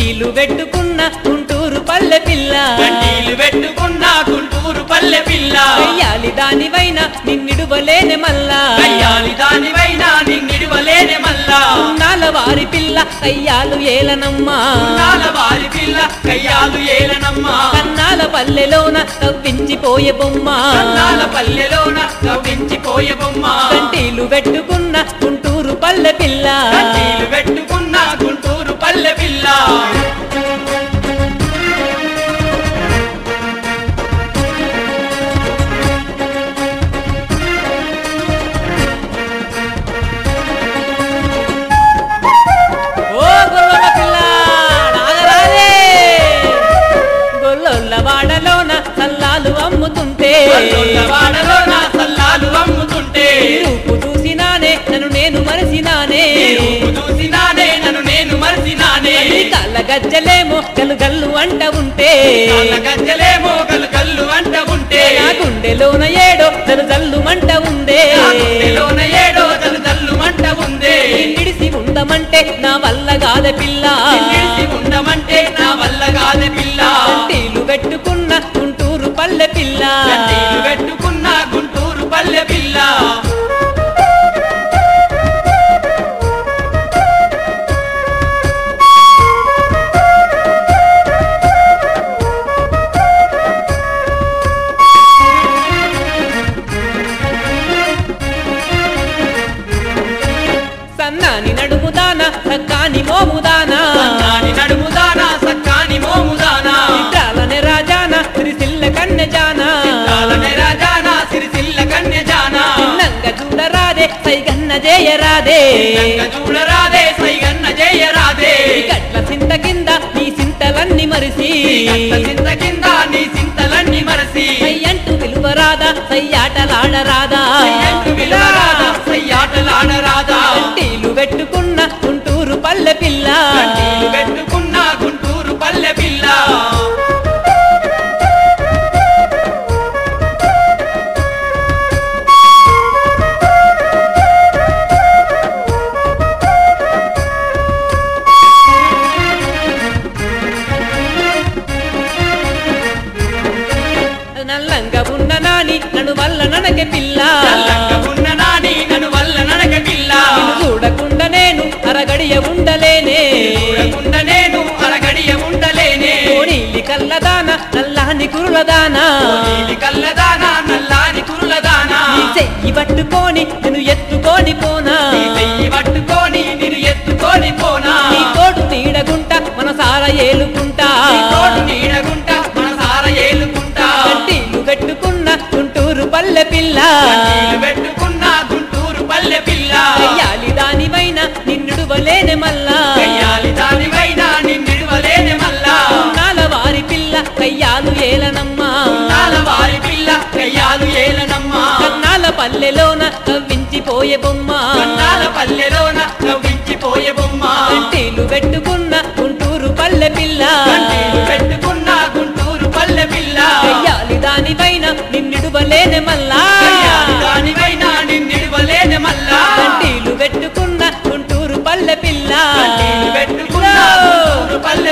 కంటీలు పెట్టుకున్న గుంటూరు పల్లె పిల్ల కంటీలు పెట్టుకున్న గుంటూరు పల్లె పిల్ల కయ్యాలి దానివైన నిన్నిడువలేని మల్లా కయ్యాలి దానివైనా నిన్నిడవలేనే మల్లా నాల వారి పిల్ల కయ్యాలు ఏలనమ్మా నాల వారి పిల్ల కయ్యాలు ఏలనమ్మా కన్నాల పల్లెలోన కవ్వించిపోయే బొమ్మ కన్నాల పల్లెలోన కవ్వించిపోయే బొమ్మ కంటీలు పెట్టుకున్న గుంటూరు పల్లె పిల్ల కంటీలు పెట్టుకున్న గుంటూరు పల్లె పిల్ల ఓ గొల్లల పిల్ల నాగరాజే గొల్లొల్ల వాడలోన సల్లాలు అమ్ముతుంటే పల్లొల్ల వాడలోన సల్లాలు అమ్ముతుంటే ఈ రూపు చూసినానే నన్ను నేను మరసినానే ఈ రూపు చూసినానే నన్ను నేను మరిసినానే నీ కాళ్ళ గజ్జలేమో గల్లు గల్లు అంట ఉంటే కాళ్ళ గజ్జలేమో గలు గల్లు అంట ఉంటే నా గుండెలోన ఏడో జల్లు జల్లు మంట ఉందే నా గుండెలోన ఏడో జలు జల్లు మంట ఉందే నిడిసి ఉండమంటే నా వల్ల కాద పిల్ల నిలిచి ఉండమంటే నా వల్ల కాదే పిల్ల కంటీలు పెట్టుకున్న గుంటూరు పల్లె పిల్ల కంటీలు పెట్టుకున్న గుంటూరు పల్లె పిల్ల సన్నాని నడుముదాన సక్కాని మోముదానా నాని నడుముదానా సక్కాని మోముదానా చిత్రాలనే రాజాన సిరిసిల్ల కన్నె జానా కాలనే రాజానా సిరిసిల్ల కన్య జానా చిన్నంగ చూడరాదే సైగన్న జయరాదే రంగ చూడరాదే సైగన్న జయరాదే గట్ల సింత కింద నీ సింతలన్నీ మరిసి గట్ల చింత కింద నీ చింతలన్నీ మరసి సయ్యంటూ విలువరాదా సయ్యాటలాడరాదా సయ్యంటు విలువరాదా సయ్యాటలాడరాదా కంటీలు పెట్టుకున్న గుంటూరు పల్లె పిల్ల కంటీలు పెట్టుకున్న గుంటూరు పల్లె పిల్ల నల్లంగా ఉన్న నాని నన్ను వల్ల ననకె పిల్ల చల్లంగా ఉన్న నాని నన్ను వల్ల నడక పిల్ల నిన్ను చూడకుండా నేను అరగడియ ఉండలేనే చూడకుండా నేను అరగడియ ఉండలేనే కోడీలి కల్లదాన నల్లాని కురులదానా నీలి కల్లదానా నల్లాని కురులదానా నీ చెయ్యి పట్టుకొని నేను ఎత్తుకొని పోనా నీ చెయ్యి పట్టుకొని నిన్ను ఎత్తుకొని పోనా నీ తోడు నీడగుంట మనసార ఏలుకుంటా నీ తోడు నీడగుంట మనసార ఏలుకుంటా కంటీలు పెట్టుకున్న గుంటూరు పల్లె పిల్ల కంటీలు పెట్టుకున్న గుంటూరు పల్లె పిల్ల కయ్యాలి దానివైన నిన్నుడువలేని మల్లా కయ్యాలి దానివైనా నిన్నిడవలేని మల్లా నాల వారి పిల్ల కయ్యాలు ఏలనమ్మా నాల వారి పిల్ల కయ్యాలు ఏలనమ్మా కన్నాల పల్లెలోన కవ్వించిపోయే బొమ్మ కన్నాల పల్లెలోన నవ్వించిపోయే బొమ్మ కంటీలు పెట్టుకున్న గుంటూరు పల్లె పిల్ల కంటీలు పెట్టుకున్న గుంటూరు పల్లె పిల్ల కయ్యాలి దానిపైన నిన్నిడువలేని మల్లా కయ్యాలి దానివైనా నిన్నిడవలేని మల్లా కంటీలు పెట్టుకున్న గుంటూరు పల్లె పిల్ల కంటీలు పెట్టుకున్న గుంటూరు పల్లె